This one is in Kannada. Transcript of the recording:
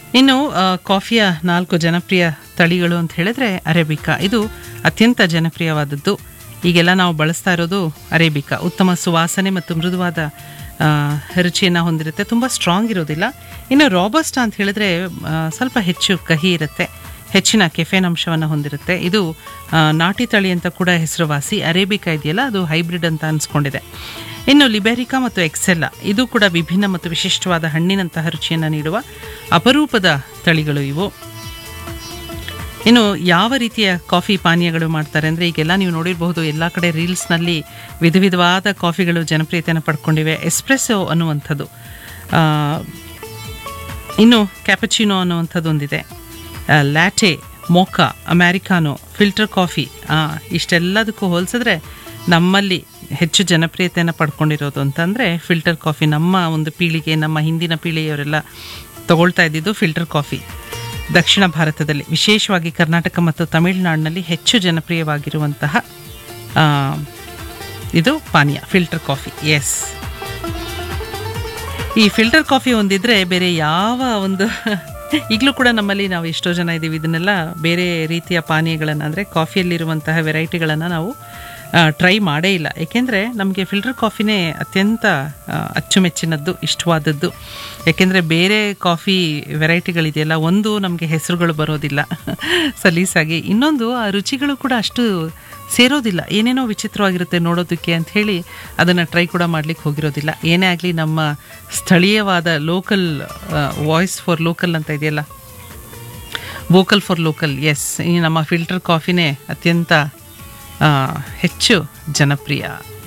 ಇನ್ನು ಆ, ಕಾಫಿಯ ನಾಲ್ಕು ಜನಪ್ರಿಯ ತಳಿಗಳು ಅಂತ ಹೇಳಿದ್ರೆ ಅರೇಬಿಕಾ ಇದು ಅತ್ಯಂತ ಜನಪ್ರಿಯವಾದದ್ದು ಈಗೆಲ್ಲ ನಾವು ಬಳಸ್ತಾ ಇರೋದು ಅರೇಬಿಕಾ ಉತ್ತಮ ಸುವಾಸನೆ ಮತ್ತು ಮೃದುವಾದ ಆ, ರುಚಿಯನ್ನು ಹೊಂದಿರುತ್ತೆ ತುಂಬ ಸ್ಟ್ರಾಂಗ್ ಇರೋದಿಲ್ಲ ಇನ್ನು ರಾಬಸ್ಟಾ ಅಂತ ಹೇಳಿದ್ರೆ ಆ, ಸ್ವಲ್ಪ ಹೆಚ್ಚು ಕಹಿ ಇರುತ್ತೆ ಹೆಚ್ಚಿನ ಕೆಫೆನ್ ಅಂಶವನ್ನು ಹೊಂದಿರುತ್ತೆ ಇದು ಆ, ನಾಟಿ ತಳಿ ಅಂತ ಕೂಡ ಹೆಸರುವಾಸಿ ಅರೇಬಿಕಾ ಇದೆಯಲ್ಲ ಅದು ಹೈಬ್ರಿಡ್ ಅಂತ ಅನಿಸ್ಕೊಂಡಿದೆ ಇನ್ನು ಲಿಬೆರಿಕಾ ಮತ್ತು ಎಕ್ಸೆಲ್ಲ ಇದು ಕೂಡ ವಿಭಿನ್ನ ಮತ್ತು ವಿಶಿಷ್ಟವಾದ ಹಣ್ಣಿನಂತಹ ರುಚಿಯನ್ನು ನೀಡುವ ಅಪರೂಪದ ತಳಿಗಳು ಇವು ಇನ್ನು ಯಾವ ರೀತಿಯ ಕಾಫಿ ಪಾನೀಯಗಳು ಮಾಡ್ತಾರೆ ಅಂದರೆ ಈಗೆಲ್ಲ ನೀವು ನೋಡಿರಬಹುದು ಎಲ್ಲ ಕಡೆ ರೀಲ್ಸ್ನಲ್ಲಿ ವಿಧ ವಿಧವಾದ ಕಾಫಿಗಳು ಜನಪ್ರಿಯತೆಯನ್ನು ಪಡ್ಕೊಂಡಿವೆ ಎಸ್ಪ್ರೆಸೋ ಅನ್ನುವಂಥದ್ದು ಆ, ಇನ್ನು ಕ್ಯಾಪಚಿನೋ ಅನ್ನುವಂಥದ್ದು ಒಂದಿದೆ latte mocha americano filter coffee ಆ, ಇಷ್ಟೆಲ್ಲದಕ್ಕೂ ಹೋಲಿಸಿದ್ರೆ ನಮ್ಮಲ್ಲಿ ಹೆಚ್ಚು ಜನಪ್ರಿಯತೆಯನ್ನು ಪಡ್ಕೊಂಡಿರೋದು ಅಂತಂದರೆ ಫಿಲ್ಟರ್ ಕಾಫಿ ನಮ್ಮ ಒಂದು ಪೀಳಿಗೆ ನಮ್ಮ ಹಿಂದಿನ ಪೀಳಿಗೆಯವರೆಲ್ಲ ತಗೊಳ್ತಾ ಇದ್ದಿದ್ದು ಫಿಲ್ಟರ್ ಕಾಫಿ ದಕ್ಷಿಣ ಭಾರತದಲ್ಲಿ ವಿಶೇಷವಾಗಿ ಕರ್ನಾಟಕ ಮತ್ತು ತಮಿಳುನಾಡಿನಲ್ಲಿ ಹೆಚ್ಚು ಜನಪ್ರಿಯವಾಗಿರುವಂತಹ ಆ, ಇದು ಪಾನೀಯ ಫಿಲ್ಟರ್ ಕಾಫಿ ಎಸ್ ಈ ಫಿಲ್ಟರ್ ಕಾಫಿ ಒಂದಿದ್ರೆ ಬೇರೆ ಯಾವ ಒಂದು ಈಗಲೂ ಕೂಡ ನಮ್ಮಲ್ಲಿ ನಾವು ಎಷ್ಟೋ ಜನ ಇದ್ದೀವಿ ಇದನ್ನೆಲ್ಲ ಬೇರೆ ರೀತಿಯ ಪಾನೀಯಗಳನ್ನು ಅಂದರೆ ಕಾಫಿಯಲ್ಲಿರುವಂತಹ ವೆರೈಟಿಗಳನ್ನು ನಾವು ಟ್ರೈ ಮಾಡೇ ಇಲ್ಲ ಏಕೆಂದರೆ ನಮಗೆ ಫಿಲ್ಟರ್ ಕಾಫಿನೇ ಅತ್ಯಂತ ಆ, ಅಚ್ಚುಮೆಚ್ಚಿನದ್ದು ಇಷ್ಟವಾದದ್ದು ಏಕೆಂದರೆ ಬೇರೆ ಕಾಫಿ ವೆರೈಟಿಗಳಿದೆಯಲ್ಲ ಒಂದು ನಮಗೆ ಹೆಸರುಗಳು ಬರೋದಿಲ್ಲ ಸಲೀಸಾಗಿ ಇನ್ನೊಂದು ಆ ರುಚಿಗಳು ಕೂಡ ಅಷ್ಟು ಸೇರೋದಿಲ್ಲ ಏನೇನೋ ವಿಚಿತ್ರವಾಗಿರುತ್ತೆ ನೋಡೋದಕ್ಕೆ ಅಂತ ಹೇಳಿ ಅದನ್ನು ಟ್ರೈ ಕೂಡ ಮಾಡ್ಲಿಕ್ಕೆ ಹೋಗಿರೋದಿಲ್ಲ ಏನೇ ಆಗಲಿ ನಮ್ಮ ಸ್ಥಳೀಯವಾದ ಲೋಕಲ್ ವಾಯ್ಸ್ ಫಾರ್ ಲೋಕಲ್ ಅಂತ ಇದೆಯಲ್ಲ ವೋಕಲ್ ಫಾರ್ ಲೋಕಲ್ ಎಸ್ ಈ ನಮ್ಮ ಫಿಲ್ಟರ್ ಕಾಫಿನೇ ಅತ್ಯಂತ ಆ, ಹೆಚ್ಚು ಜನಪ್ರಿಯ